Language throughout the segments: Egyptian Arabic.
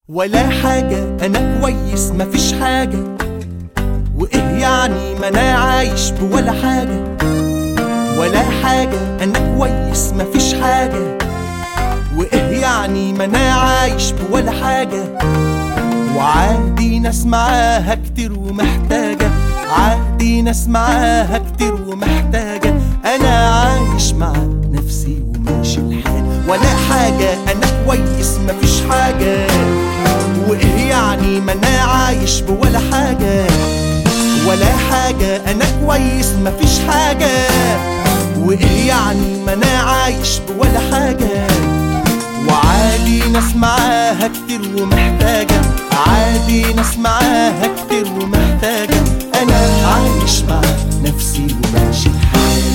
ولا حاجة أنا كويس مفيش حاجة وإيه يعني ما أنا عايش بولا حاجة ولا حاجة أنا كويس مفيش حاجة وإيه يعني ما أنا عايش بولا حاجة وعادي ناس معاها كتير ومحتاجة عادي ناس معاها كتير ومحتاجة أنا عايش مع نفسي وماشي الحال ولا حاجة أنا كويس مفيش حاجة وإيه يعني ما أنا عايش بولا حاجة ولا حاجة أنا كويس مفيش حاجة وإيه يعني ما أنا عايش بولا حاجة وعادي ناس معاها كتير ومحتاجة عادي ناس معاها كتير ومحتاجة أنا عايش مع نفسي وماشي الحال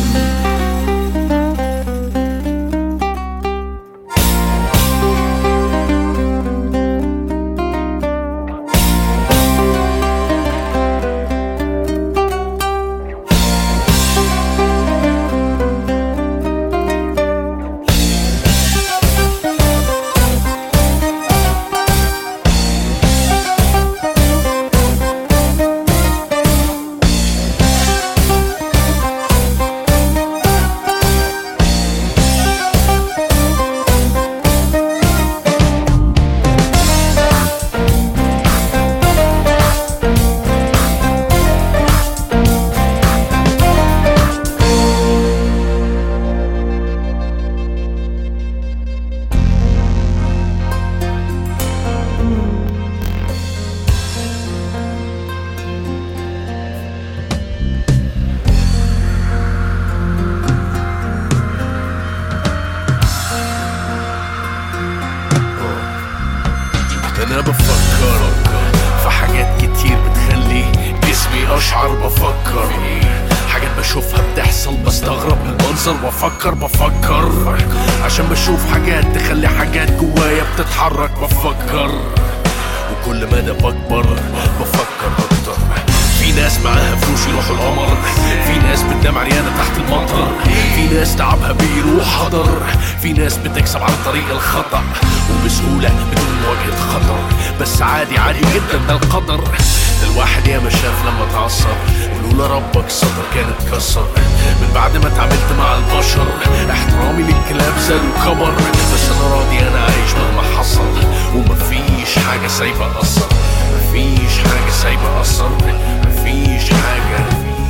انا بفكر في حاجات كتير بتخلي جسمي اشعر بفكر حاجات بشوفها بتحصل بستغرب من المنظر وافكر بفكر عشان بشوف حاجات تخلي حاجات جوايا بتتحرك بفكر وكل ما انا بكبر بفكر اكتر في ناس معاها فلوس يروحوا القمر في ناس بتنام عريانة تحت المطر في ناس تعبها بيروح هدر في ناس بتكسب على طريق الخطأ وبسهولة بدون مواجهة خطر بس عادي عادي جدا ده القدر ده الواحد ياما شاف لما اتعصب ولولا ربك صدر كان اتكسر من بعد ما اتعاملت مع البشر احترامي للكلاب زاد وكبر بس انا راضي انا عايش مهما حصل ومفيش حاجة سايبة اثر مفيش حاجة سايبة اثر مفيش حاجة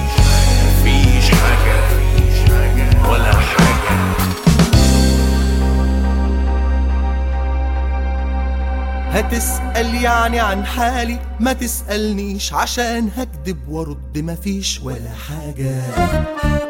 مفيش حاجة ولا حاجة هتسأل يعني عن حالي ما تسألنيش عشان هكدب وارد مفيش ولا حاجة